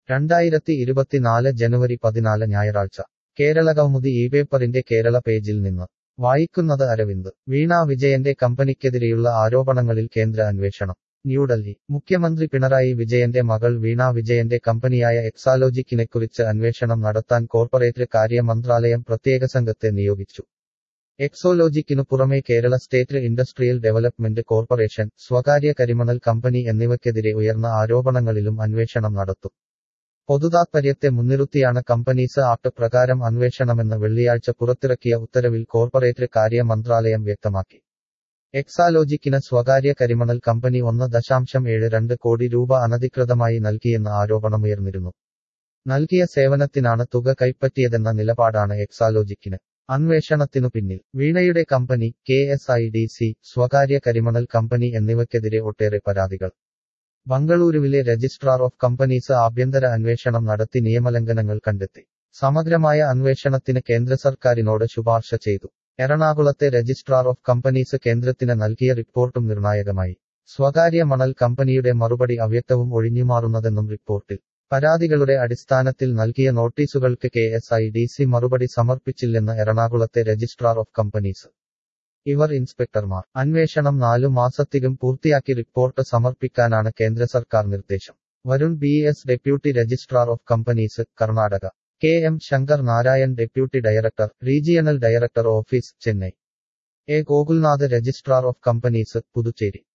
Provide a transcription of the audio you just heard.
രണ്ടായിരത്തി ഇരുപത്തിനാല് ജനുവരി പതിനാല് ഞായറാഴ്ച കേരളകൗമുദി ഈ പേപ്പറിന്റെ കേരള പേജിൽ നിന്ന് വായിക്കുന്നത് അരവിന്ദ് വീണ വിജയന്റെ കമ്പനിക്കെതിരെയുള്ള ആരോപണങ്ങളിൽ കേന്ദ്ര അന്വേഷണം ന്യൂഡൽഹി മുഖ്യമന്ത്രി പിണറായി വിജയന്റെ മകൾ വീണ വിജയന്റെ കമ്പനിയായ എക്സാലോജിക്കിനെക്കുറിച്ച് അന്വേഷണം നടത്താൻ കോർപ്പറേറ്റ് കാര്യ മന്ത്രാലയം പ്രത്യേക സംഘത്തെ നിയോഗിച്ചു എക്സോലോജിക്കിനു പുറമെ Kerala state industrial development corporation സ്വകാര്യ കരിമണൽ കമ്പനി എന്നിവയ്ക്കെതിരെ ഉയർന്ന ആരോപണങ്ങളിലും അന്വേഷണം നടത്തും പൊതുതാത്പര്യത്തെ മുൻനിർത്തിയാണ് കമ്പനീസ് ആക്ട് പ്രകാരം അന്വേഷണമെന്ന് വെള്ളിയാഴ്ച പുറത്തിറക്കിയ ഉത്തരവിൽ കോർപ്പറേറ്റ് കാര്യ മന്ത്രാലയം വ്യക്തമാക്കി എക്സാലോജിക്കിന് സ്വകാര്യ കരിമണൽ കമ്പനി ഒന്ന് ദശാംശം ഏഴ് രണ്ട് കോടി രൂപ അനധികൃതമായി നൽകിയെന്ന ആരോപണമുയർന്നിരുന്നു നൽകിയ സേവനത്തിനാണ് തുക കൈപ്പറ്റിയതെന്ന നിലപാടാണ് എക്സാലോജിക്കിന് അന്വേഷണത്തിനു പിന്നിൽ വീണയുടെ company K S I D C സ്വകാര്യ കരിമണൽ കമ്പനി എന്നിവയ്ക്കെതിരെ ഒട്ടേറെ പരാതികൾ ബംഗളൂരുവിലെ രജിസ്ട്രാർ ഓഫ് കമ്പനീസ് ആഭ്യന്തര അന്വേഷണം നടത്തി നിയമലംഘനങ്ങൾ കണ്ടെത്തി സമഗ്രമായ അന്വേഷണത്തിന് കേന്ദ്ര സർക്കാരിനോട് ശുപാർശ ചെയ്തു എറണാകുളത്തെ രജിസ്ട്രാർ ഓഫ് കമ്പനീസ് കേന്ദ്രത്തിന് നൽകിയ റിപ്പോർട്ടും നിർണായകമായി സ്വകാര്യ മണൽ കമ്പനിയുടെ മറുപടി അവ്യക്തവും ഒഴിഞ്ഞുമാറുന്നതെന്നും റിപ്പോർട്ടിൽ പരാതികളുടെ അടിസ്ഥാനത്തിൽ നൽകിയ നോട്ടീസുകൾക്ക് K S I D C മറുപടി സമർപ്പിച്ചില്ലെന്ന് എറണാകുളത്തെ രജിസ്ട്രാർ ഓഫ് കമ്പനീസ് ഇവർ ഇൻസ്പെക്ടർമാർ അന്വേഷണം നാലു മാസത്തിലും പൂർത്തിയാക്കി റിപ്പോർട്ട് സമർപ്പിക്കാനാണ് കേന്ദ്ര സർക്കാർ നിർദ്ദേശം Varun B S deputy registrar of companies Karnataka K M Shankar Narayan deputy director regional director office Chennai A Gokulnath registrar of companies Puducherry